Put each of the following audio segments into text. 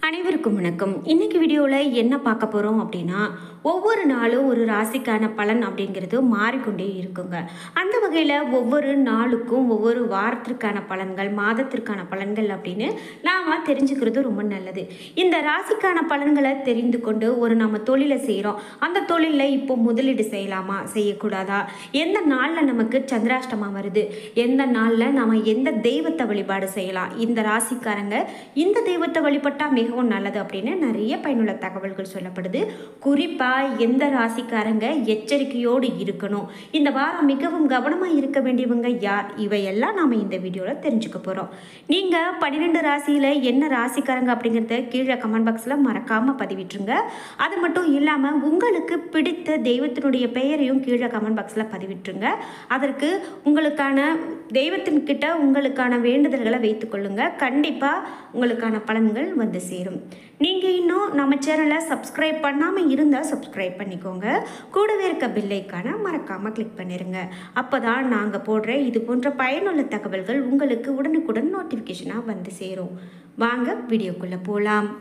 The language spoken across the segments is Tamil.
அனைவருக்கும் வணக்கம் இன்னைக்கு வீடியோவில் என்ன பார்க்க போகிறோம் அப்படின்னா ஒவ்வொரு நாளும் ஒரு ராசிக்கான பலன் அப்படிங்கிறது மாறிக்கொண்டே இருக்குங்க அந்த வகையில் ஒவ்வொரு நாளுக்கும் ஒவ்வொரு வாரத்திற்கான பலன்கள் மாதத்திற்கான பலன்கள் அப்படின்னு நாம் தெரிஞ்சுக்கிறது ரொம்ப நல்லது இந்த ராசிக்கான பலன்களை தெரிந்து கொண்டு ஒரு நம்ம தொழிலை செய்கிறோம் அந்த தொழிலில் இப்போ முதலீடு செய்யலாமா செய்யக்கூடாதா எந்த நாளில் நமக்கு சந்திராஷ்டமம் வருது எந்த நாளில் நம்ம எந்த தெய்வத்தை வழிபாடு செய்யலாம் இந்த ராசிக்காரங்க இந்த தெய்வத்தை வழிபட்டால் மிகவும் நல்லது அப்படின்னு நிறைய பயனுள்ள தகவல்கள் சொல்லப்படுது குறிப்பாக எந்த ராசிக்காரங்க எச்சரிக்கையோடு இருக்கணும் இந்த வாரம் மிகவும் கவனமாக இருக்க வேண்டியவங்க யார் இவையெல்லாம் நாம் இந்த வீடியோவில் தெரிஞ்சுக்க போகிறோம் நீங்கள் பன்னிரெண்டு ராசியில் என்ன ராசிக்காரங்க அப்படிங்கிறத கீழே கமெண்ட் பாக்ஸில் மறக்காமல் பதிவிட்டுருங்க அது மட்டும் இல்லாமல் உங்களுக்கு பிடித்த தெய்வத்தினுடைய பெயரையும் கீழே கமெண்ட் பாக்ஸில் பதிவிட்டுருங்க அதற்கு உங்களுக்கான தெய்வத்தின்கிட்ட உங்களுக்கான வேண்டுதல்களை வைத்துக்கொள்ளுங்க கண்டிப்பாக உங்களுக்கான பலன்கள் வந்து சேரும் நீங்கள் இன்னும் நம்ம சேனலை சப்ஸ்கிரைப் பண்ணாமல் இருந்தால் சப்ஸ்கிரைப் பண்ணிக்கோங்க கூடவே இருக்க பில்லைக்கான மறக்காமல் கிளிக் பண்ணிடுங்க அப்போ தான் நாங்கள் போடுற இது போன்ற பயனுள்ள தகவல்கள் உங்களுக்கு உடனுக்குடன் நோட்டிஃபிகேஷனாக வந்து சேரும் வாங்க வீடியோக்குள்ளே போகலாம்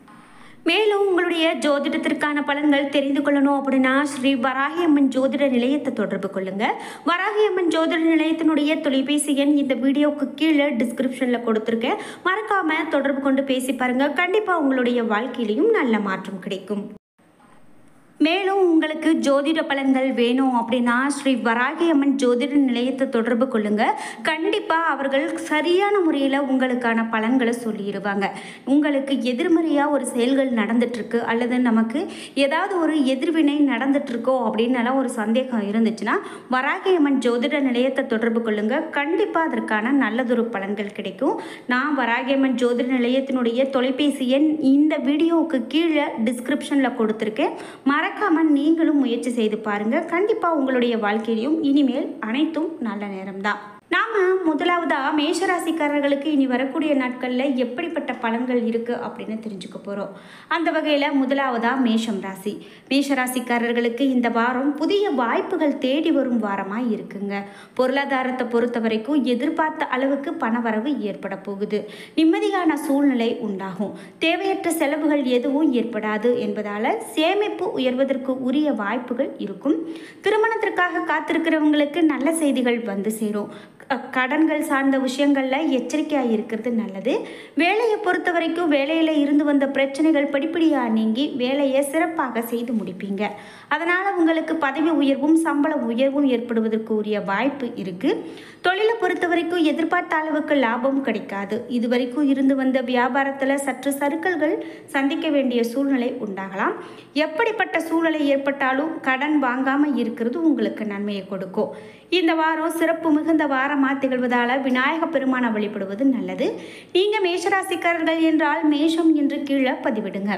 மேலும் உங்களுடைய ஜோதிடத்திற்கான பலன்கள் தெரிந்து கொள்ளணும் அப்படின்னா ஸ்ரீ வராகியம்மன் ஜோதிட நிலையத்தை தொடர்பு கொள்ளுங்க வராகியம்மன் ஜோதிட நிலையத்தினுடைய தொலைபேசி எண் இந்த வீடியோவுக்கு கீழே டிஸ்கிரிப்ஷனில் கொடுத்துருக்கேன் மறக்காம தொடர்பு கொண்டு பேசி பாருங்க கண்டிப்பாக உங்களுடைய வாழ்க்கையிலையும் நல்ல மாற்றம் கிடைக்கும் மேலும் உங்களுக்கு ஜோதிட பலன்கள் வேணும் அப்படின்னா ஸ்ரீ வராகியம்மன் ஜோதிட நிலையத்தை தொடர்பு கொள்ளுங்க கண்டிப்பாக அவர்கள் சரியான முறையில் உங்களுக்கான பலன்களை சொல்லிடுவாங்க உங்களுக்கு எதிர்மறையாக ஒரு செயல்கள் நடந்துட்டுருக்கு அல்லது நமக்கு ஏதாவது ஒரு எதிர்வினை நடந்துட்டுருக்கோ அப்படின்னு ஒரு சந்தேகம் இருந்துச்சுன்னா வராகியம்மன் ஜோதிட நிலையத்தை தொடர்பு கொள்ளுங்க கண்டிப்பாக அதற்கான நல்லதொரு பலன்கள் கிடைக்கும் நான் வராகியம்மன் ஜோதிட நிலையத்தினுடைய தொலைபேசி எண் இந்த வீடியோவுக்கு கீழே டிஸ்கிரிப்ஷனில் கொடுத்துருக்கேன் மறக்காமல் நீங்களும் முயற்சி செய்து பாருங்கள் கண்டிப்பாக உங்களுடைய வாழ்க்கையிலையும் இனிமேல் அனைத்தும் நல்ல நேரம்தான் நாம் முதலாவதாக மேஷராசிக்காரர்களுக்கு இனி வரக்கூடிய நாட்களில் எப்படிப்பட்ட பலன்கள் இருக்குது அப்படின்னு தெரிஞ்சுக்க போகிறோம் அந்த வகையில் முதலாவதாக மேஷம் ராசி மேஷராசிக்காரர்களுக்கு இந்த வாரம் புதிய வாய்ப்புகள் தேடி வரும் வாரமாக இருக்குங்க பொருளாதாரத்தை பொறுத்த வரைக்கும் எதிர்பார்த்த அளவுக்கு பணவரவு ஏற்பட போகுது நிம்மதியான சூழ்நிலை உண்டாகும் தேவையற்ற செலவுகள் எதுவும் ஏற்படாது என்பதால் சேமிப்பு உயர்வதற்கு உரிய வாய்ப்புகள் இருக்கும் திருமணத்திற்காக காத்திருக்கிறவங்களுக்கு நல்ல செய்திகள் வந்து சேரும் கடன்கள் சார்ந்த விஷயங்களில் எச்சரிக்கையாக இருக்கிறது நல்லது வேலையை பொறுத்த வரைக்கும் வேலையில் இருந்து வந்த பிரச்சனைகள் படிப்படியாக நீங்கி வேலையை சிறப்பாக செய்து முடிப்பீங்க அதனால் உங்களுக்கு பதவி உயர்வும் சம்பள உயர்வும் ஏற்படுவதற்கு உரிய வாய்ப்பு இருக்குது தொழிலை பொறுத்த வரைக்கும் எதிர்பார்த்த அளவுக்கு லாபம் கிடைக்காது இது வரைக்கும் இருந்து வந்த வியாபாரத்தில் சற்று சறுக்கல்கள் சந்திக்க வேண்டிய சூழ்நிலை உண்டாகலாம் எப்படிப்பட்ட சூழ்நிலை ஏற்பட்டாலும் கடன் வாங்காமல் இருக்கிறது உங்களுக்கு நன்மையை கொடுக்கும் இந்த வாரம் சிறப்பு மிகுந்த வாரமாக திகழ்வதால் விநாயக பெருமானை வழிபடுவது நல்லது நீங்கள் மேஷராசிக்காரர்கள் என்றால் மேஷம் என்று கீழே பதிவிடுங்க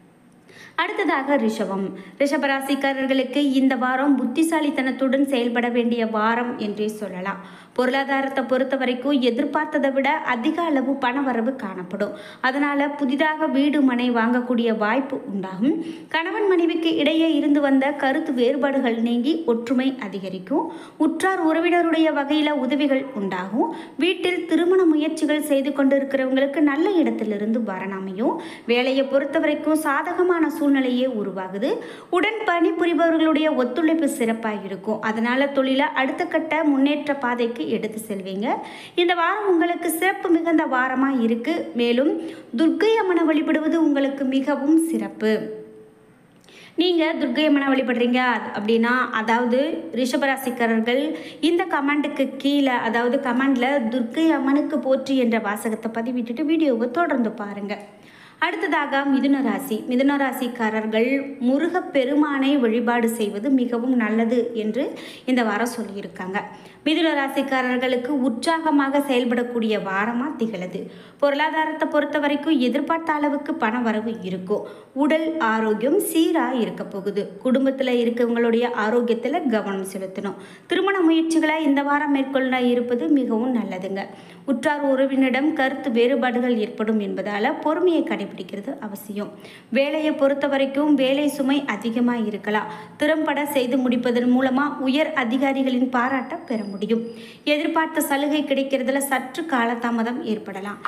அடுத்ததாக ரிஷபம் ரிஷபராசிக்காரர்களுக்கு இந்த வாரம் புத்திசாலித்தனத்துடன் செயல்பட வேண்டிய வாரம் என்றே சொல்லலாம் பொருளாதாரத்தை பொறுத்த வரைக்கும் எதிர்பார்த்ததை விட அதிக அளவு பண வரவு காணப்படும் அதனால் புதிதாக வீடு மனை வாங்கக்கூடிய வாய்ப்பு உண்டாகும் கணவன் மனைவிக்கு இடையே இருந்து வந்த கருத்து வேறுபாடுகள் நீங்கி ஒற்றுமை அதிகரிக்கும் உற்றார் உறவினருடைய வகையில் உதவிகள் உண்டாகும் வீட்டில் திருமண முயற்சிகள் செய்து கொண்டிருக்கிறவங்களுக்கு நல்ல இடத்திலிருந்து வரணமையும் வேலையை பொறுத்த வரைக்கும் சாதகமான சூழ்நிலையே உருவாகுது உடன் பணிபுரிபவர்களுடைய ஒத்துழைப்பு சிறப்பாக இருக்கும் அதனால் தொழிலை அடுத்த கட்ட முன்னேற்ற பாதைக்கு எடுத்து செல்வீங்க இந்த வாரம் உங்களுக்கு சிறப்பு மிகுந்த வாரமாக இருக்குது மேலும் துர்க்கை அம்மனை வழிபடுவது உங்களுக்கு மிகவும் சிறப்பு நீங்கள் துர்க்கை அம்மனை வழிபடுறீங்க அப்படின்னா அதாவது ரிஷபராசிக்காரர்கள் இந்த கமெண்ட்டுக்கு கீழே அதாவது கமெண்டில் துர்க்கை அம்மனுக்கு போற்றி என்ற வாசகத்தை பதிவிட்டுட்டு வீடியோவை தொடர்ந்து பாருங்கள் அடுத்ததாக மிதுன ராசி மிதுன ராசிக்காரர்கள் முருக பெருமானை வழிபாடு செய்வது மிகவும் நல்லது என்று இந்த வாரம் சொல்லியிருக்காங்க மிதுன ராசிக்காரர்களுக்கு உற்சாகமாக செயல்படக்கூடிய வாரமாக திகழுது பொருளாதாரத்தை பொறுத்த வரைக்கும் எதிர்பார்த்த அளவுக்கு பண வரவு இருக்கும் உடல் ஆரோக்கியம் சீராக இருக்க போகுது குடும்பத்தில் இருக்கவங்களுடைய ஆரோக்கியத்தில் கவனம் செலுத்தணும் திருமண முயற்சிகளை இந்த வாரம் மேற்கொள்ள இருப்பது மிகவும் நல்லதுங்க உற்றார் உறவினரிடம் கருத்து வேறுபாடுகள் ஏற்படும் என்பதால் பொறுமையை கடைபிடிக்கிறது அவசியம் வேலையை பொறுத்த வரைக்கும் வேலை சுமை அதிகமாக இருக்கலாம் திறம்பட செய்து முடிப்பதன் மூலமாக உயர் அதிகாரிகளின் பாராட்ட பெற முடியும் எதிர்பார்த்த சலுகை கிடைக்கிறதுல சற்று காலதாமதம் ஏற்படலாம்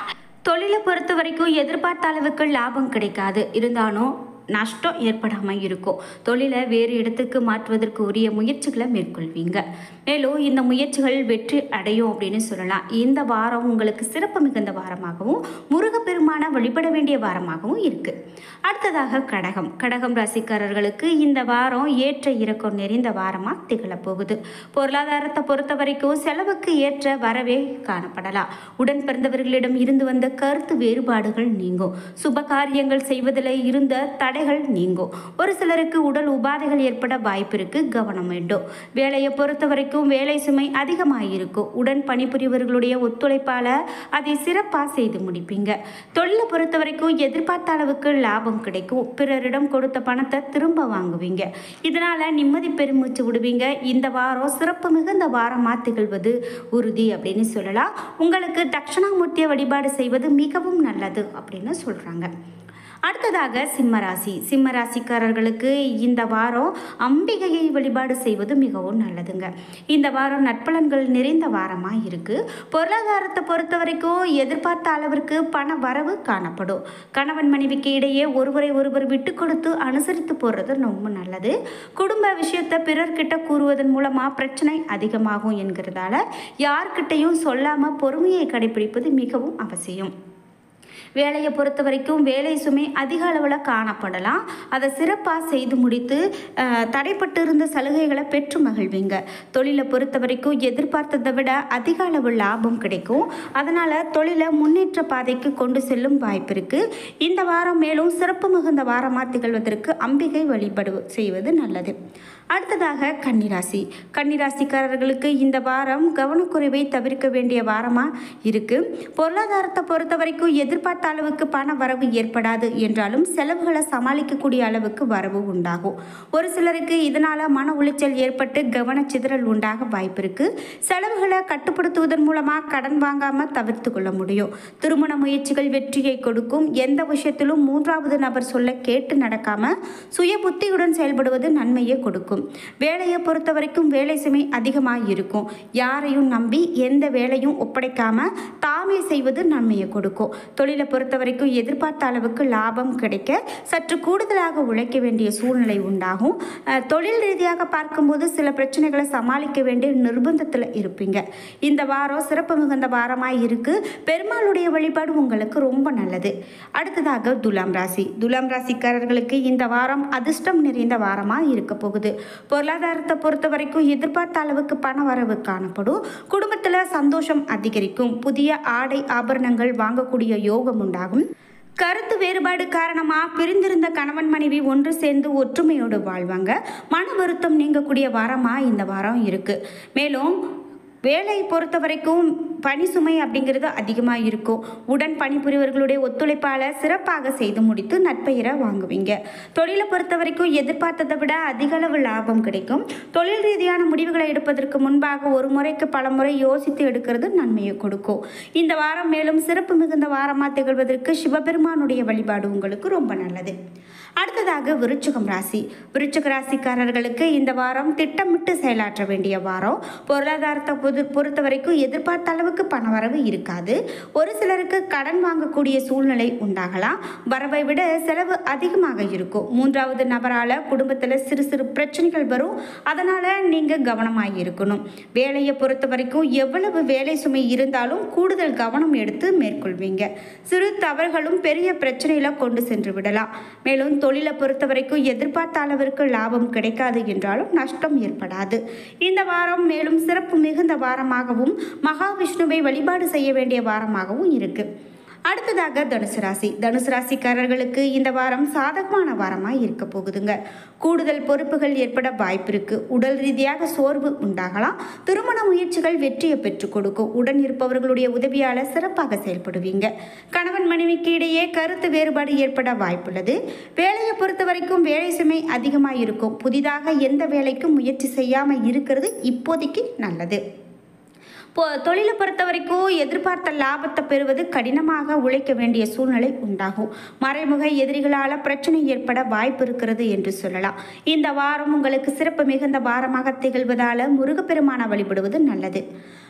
தொழிலை பொறுத்த வரைக்கும் எதிர்பார்த்த அளவுக்கு லாபம் கிடைக்காது இருந்தாலும் நஷ்டம் ஏற்படாமல் இருக்கும் தொழிலை வேறு இடத்துக்கு மாற்றுவதற்கு உரிய முயற்சிகளை மேற்கொள்வீங்க மேலும் இந்த முயற்சிகள் வெற்றி அடையும் அப்படின்னு சொல்லலாம் இந்த வாரம் உங்களுக்கு சிறப்பு மிகுந்த வாரமாகவும் முருகப்பெருமான வழிபட வேண்டிய வாரமாகவும் இருக்கு அடுத்ததாக கடகம் கடகம் ராசிக்காரர்களுக்கு இந்த வாரம் ஏற்ற இறக்கம் நிறைந்த வாரமாக திகழப் போகுது பொருளாதாரத்தை பொறுத்த வரைக்கும் செலவுக்கு ஏற்ற வரவே காணப்படலாம் உடன் பிறந்தவர்களிடம் இருந்து வந்த கருத்து வேறுபாடுகள் நீங்கும் சுப காரியங்கள் செய்வதில் இருந்த தடைகள் நீங்கும் ஒரு சிலருக்கு உடல் உபாதைகள் ஏற்பட வாய்ப்பு இருக்கு கவனம் வேண்டும் வேலையை பொறுத்த வரைக்கும் வேலை சுமை அதிகமாக இருக்கும் உடன் பணிபுரிவர்களுடைய ஒத்துழைப்பால அதை சிறப்பாக செய்து முடிப்பீங்க தொழிலை பொறுத்த வரைக்கும் எதிர்பார்த்த அளவுக்கு லாபம் கிடைக்கும் பிறரிடம் கொடுத்த பணத்தை திரும்ப வாங்குவீங்க இதனால நிம்மதி பெருமூச்சு விடுவீங்க இந்த வாரம் சிறப்பு மிகுந்த வாரமாக திகழ்வது உறுதி அப்படின்னு சொல்லலாம் உங்களுக்கு தட்சிணாமூர்த்தியை வழிபாடு செய்வது மிகவும் நல்லது அப்படின்னு சொல்றாங்க அடுத்ததாக சிம்மராசி சிம்மராசிக்காரர்களுக்கு இந்த வாரம் அம்பிகையை வழிபாடு செய்வது மிகவும் நல்லதுங்க இந்த வாரம் நட்பலன்கள் நிறைந்த வாரமாக இருக்கு பொருளாதாரத்தை பொறுத்த வரைக்கும் எதிர்பார்த்த அளவிற்கு பண வரவு காணப்படும் கணவன் மனைவிக்கு இடையே ஒருவரை ஒருவர் விட்டு கொடுத்து அனுசரித்து போகிறது ரொம்ப நல்லது குடும்ப விஷயத்தை பிறர்கிட்ட கூறுவதன் மூலமாக பிரச்சனை அதிகமாகும் என்கிறதால யார்கிட்டையும் சொல்லாமல் பொறுமையை கடைபிடிப்பது மிகவும் அவசியம் வேலையை பொறுத்த வரைக்கும் வேலை சுமை அதிக அளவில் காணப்படலாம் அதை சிறப்பாக செய்து முடித்து அஹ், தடைப்பட்டு இருந்த சலுகைகளை பெற்று மகிழ்வீங்க தொழிலை பொறுத்த வரைக்கும் எதிர்பார்த்ததை விட அதிக அளவு லாபம் கிடைக்கும் அதனால் தொழிலை முன்னேற்ற பாதைக்கு கொண்டு செல்லும் வாய்ப்பு இருக்குது இந்த வாரம் மேலும் சிறப்பு மிகுந்த வாரமாக திகழ்வதற்கு அம்பிகை வழிபடு செய்வது நல்லது அடுத்ததாக கன்னிராசி கன்னிராசிக்காரர்களுக்கு இந்த வாரம் கவனக்குறைவை தவிர்க்க வேண்டிய வாரமாக இருக்கு பொருளாதாரத்தை பொறுத்த வரைக்கும் எதிர்பார்த்த அளவுக்கு பண வரவு ஏற்படாது என்றாலும் செலவுகளை சமாளிக்கக்கூடிய அளவுக்கு வரவு உண்டாகும் ஒரு சிலருக்கு இதனால மன உளைச்சல் ஏற்பட்டு கவனச்சிதறல் உண்டாக வாய்ப்பு இருக்கு செலவுகளை கட்டுப்படுத்துவதன் மூலமாக கடன் வாங்காம தவிர்த்து கொள்ள முடியும் திருமண முயற்சிகள் வெற்றியை கொடுக்கும் எந்த விஷயத்திலும் மூன்றாவது நபர் சொல்ல கேட்டு நடக்காம சுய புத்தியுடன் செயல்படுவது நன்மையை கொடுக்கும் வேலையை பொறுத்த வரைக்கும் வேலை சுமை அதிகமாக இருக்கும் யாரையும் நம்பி எந்த வேலையும் ஒப்படைக்காம தாமே செய்வது நன்மையை கொடுக்கும் தொழிலை பொறுத்த வரைக்கும் எதிர்பார்த்த அளவுக்கு லாபம் கிடைக்க சற்று கூடுதலாக உழைக்க வேண்டிய சூழ்நிலை உண்டாகும் அஹ், தொழில் ரீதியாக பார்க்கும்போது சில பிரச்சனைகளை சமாளிக்க வேண்டிய நிர்பந்தத்தில் இருப்பீங்க இந்த வாரம் சிறப்பு மிகுந்த வாரமாக இருக்கு பெருமாளுடைய வழிபாடு உங்களுக்கு ரொம்ப நல்லது அடுத்ததாக துலாம் ராசி துலாம் ராசிக்காரர்களுக்கு இந்த வாரம் அதிர்ஷ்டம் நிறைந்த வாரமாக இருக்க போகுது பொருளாதாரத்தை பொறுத்த வரைக்கும் எதிர்பார்த்த அளவுக்கு பண வரவு காணப்படும் குடும்பத்தில் சந்தோஷம் அதிகரிக்கும் புதிய ஆடை ஆபரணங்கள் வாங்கக்கூடிய யோகம் உண்டாகும் கருத்து வேறுபாடு காரணமாக பிரிந்திருந்த கணவன் மனைவி ஒன்று சேர்ந்து ஒற்றுமையோடு வாழ்வாங்க மன வருத்தம் நீங்கக்கூடிய வாரமாக இந்த வாரம் இருக்கு மேலும் வேலை பொறுத்த வரைக்கும் பணி சுமை அப்படிங்கிறது அதிகமாக இருக்கும் உடன் பணிபுரிவர்களுடைய ஒத்துழைப்பால் சிறப்பாக செய்து முடித்து நட்பெயரை வாங்குவீங்க தொழிலை பொறுத்த வரைக்கும் எதிர்பார்த்ததை விட அதிக அளவு லாபம் கிடைக்கும் தொழில் ரீதியான முடிவுகளை எடுப்பதற்கு முன்பாக ஒரு முறைக்கு பல முறை யோசித்து எடுக்கிறது நன்மையை கொடுக்கும் இந்த வாரம் மேலும் சிறப்பு மிகுந்த வாரமாக திகழ்வதற்கு சிவபெருமானுடைய வழிபாடு உங்களுக்கு ரொம்ப நல்லது அடுத்ததாக விருச்சிகம் ராசி விருச்சிக ராசிக்காரர்களுக்கு இந்த வாரம் திட்டமிட்டு செயலாற்ற வேண்டிய வாரம் பொருளாதாரத்தை பொது பொறுத்த வரைக்கும் எதிர்பார்த்த அளவுக்கு பணவரவு இருக்காது ஒரு சிலருக்கு கடன் வாங்கக்கூடிய சூழ்நிலை உண்டாகலாம் வரவை விட செலவு அதிகமாக இருக்கும் மூன்றாவது நபரால் குடும்பத்தில் சிறு சிறு பிரச்சனைகள் வரும் அதனால் நீங்கள் கவனமாக இருக்கணும் வேலையை பொறுத்த வரைக்கும் எவ்வளவு வேலை சுமை இருந்தாலும் கூடுதல் கவனம் எடுத்து மேற்கொள்வீங்க சிறு தவறுகளும் பெரிய பிரச்சனையில கொண்டு சென்று விடலாம் மேலும் தொழிலை பொறுத்த வரைக்கும் எதிர்பார்த்த அளவிற்கு லாபம் கிடைக்காது என்றாலும் நஷ்டம் ஏற்படாது இந்த வாரம் மேலும் சிறப்பு மிகுந்த வாரமாகவும் மகாவிஷ்ணுவை வழிபாடு செய்ய வேண்டிய வாரமாகவும் இருக்கு அடுத்ததாக தனுசு ராசி தனுசு ராசிக்காரர்களுக்கு இந்த வாரம் சாதகமான வாரமாக இருக்க போகுதுங்க கூடுதல் பொறுப்புகள் ஏற்பட வாய்ப்பு இருக்கு உடல் ரீதியாக சோர்வு உண்டாகலாம் திருமண முயற்சிகள் வெற்றியை பெற்றுக் கொடுக்கும் உடன் இருப்பவர்களுடைய உதவியால சிறப்பாக செயல்படுவீங்க கணவன் மனைவிக்கு இடையே கருத்து வேறுபாடு ஏற்பட வாய்ப்புள்ளது வேலையை பொறுத்த வரைக்கும் வேலை சுமை அதிகமாக இருக்கும் புதிதாக எந்த வேலைக்கும் முயற்சி செய்யாமல் இருக்கிறது இப்போதைக்கு நல்லது இப்போ தொழிலை பொறுத்த வரைக்கும் எதிர்பார்த்த லாபத்தை பெறுவது கடினமாக உழைக்க வேண்டிய சூழ்நிலை உண்டாகும் மறைமுக எதிரிகளால் பிரச்சனை ஏற்பட வாய்ப்பு இருக்கிறது என்று சொல்லலாம் இந்த வாரம் உங்களுக்கு சிறப்பு மிகுந்த வாரமாக திகழ்வதால் முருகப்பெருமானை வழிபடுவது நல்லது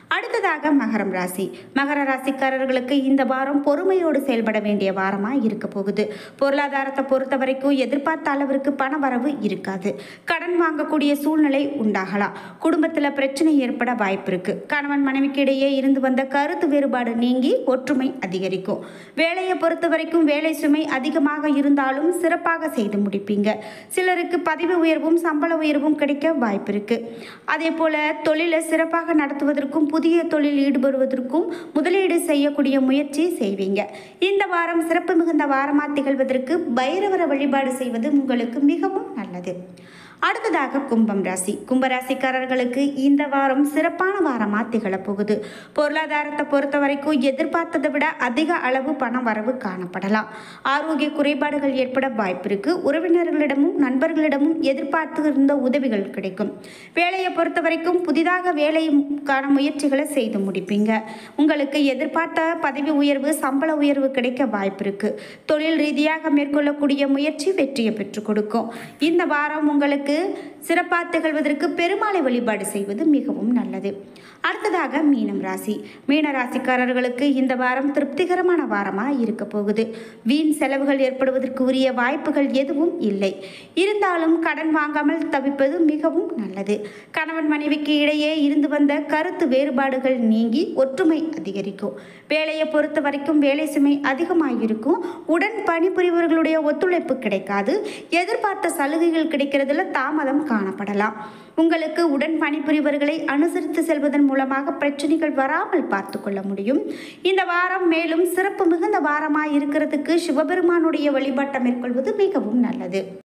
அடுத்ததாக மகரம் ராசி மகர ராசிக்காரர்களுக்கு இந்த வாரம் பொறுமையோடு செயல்பட வேண்டிய வாரமாக இருக்க போகுது பொருளாதாரத்தை பொறுத்த வரைக்கும் எதிர்பார்த்த அளவிற்கு பண வரவு இருக்காது கடன் வாங்கக்கூடிய சூழ்நிலை உண்டாகலாம் குடும்பத்தில் பிரச்சனை ஏற்பட வாய்ப்பு இருக்கு கணவன் மனைவிக்கு இடையே இருந்து வந்த கருத்து வேறுபாடு நீங்கி ஒற்றுமை அதிகரிக்கும் வேலையை பொறுத்த வரைக்கும் வேலை சுமை அதிகமாக இருந்தாலும் சிறப்பாக செய்து முடிப்பீங்க சிலருக்கு பதவி உயர்வும் சம்பள உயர்வும் கிடைக்க வாய்ப்பு இருக்கு அதே போல தொழிலை சிறப்பாக நடத்துவதற்கும் புதிய தொழில் ஈடுபடுவதற்கும் முதலீடு செய்யக்கூடிய முயற்சி செய்வீங்க இந்த வாரம் சிறப்பு மிகுந்த வாரமாக திகழ்வதற்கு பைரவர வழிபாடு செய்வது உங்களுக்கு மிகவும் நல்லது அடுத்ததாக கும்பம் ராசி கும்பராசிக்காரர்களுக்கு இந்த வாரம் சிறப்பான வாரமாக திகழப்போகுது பொருளாதாரத்தை பொறுத்த வரைக்கும் எதிர்பார்த்ததை விட அதிக அளவு பண வரவு காணப்படலாம் ஆரோக்கிய குறைபாடுகள் ஏற்பட வாய்ப்பு இருக்கு உறவினர்களிடமும் நண்பர்களிடமும் எதிர்பார்த்து இருந்த உதவிகள் கிடைக்கும் வேலையை பொறுத்த வரைக்கும் புதிதாக வேலைக்கான முயற்சிகளை செய்து முடிப்பீங்க உங்களுக்கு எதிர்பார்த்த பதவி உயர்வு சம்பள உயர்வு கிடைக்க வாய்ப்பு இருக்கு தொழில் ரீதியாக மேற்கொள்ளக்கூடிய முயற்சி வெற்றியை பெற்றுக் கொடுக்கும் இந்த வாரம் உங்களுக்கு சிறப்பாக திகழ்வதற்கு பெருமாளை வழிபாடு செய்வது மிகவும் நல்லது அடுத்ததாக மீனம் ராசி மீன ராசிக்காரர்களுக்கு இந்த வாரம் திருப்திகரமான வாரமாக இருக்க போகுது வீண் செலவுகள் ஏற்படுவதற்கு உரிய வாய்ப்புகள் எதுவும் இல்லை இருந்தாலும் கடன் வாங்காமல் தவிப்பது மிகவும் நல்லது கணவன் மனைவிக்கு இடையே இருந்து வந்த கருத்து வேறுபாடுகள் நீங்கி ஒற்றுமை அதிகரிக்கும் வேலையை பொறுத்த வரைக்கும் வேலை சுமை அதிகமாக இருக்கும் உடன் பணிபுரிபவர்களுடைய ஒத்துழைப்பு கிடைக்காது எதிர்பார்த்த சலுகைகள் கிடைக்கிறதுல தாமதம் காணப்படலாம் உங்களுக்கு உடன் பணிபுரிவர்களை அனுசரித்து செல்வதன் மூலமாக பிரச்சனைகள் வராமல் பார்த்து கொள்ள முடியும் இந்த வாரம் மேலும் சிறப்பு மிகுந்த வாரமாக இருக்கிறதுக்கு சிவபெருமானுடைய வழிபாட்டை மேற்கொள்வது மிகவும் நல்லது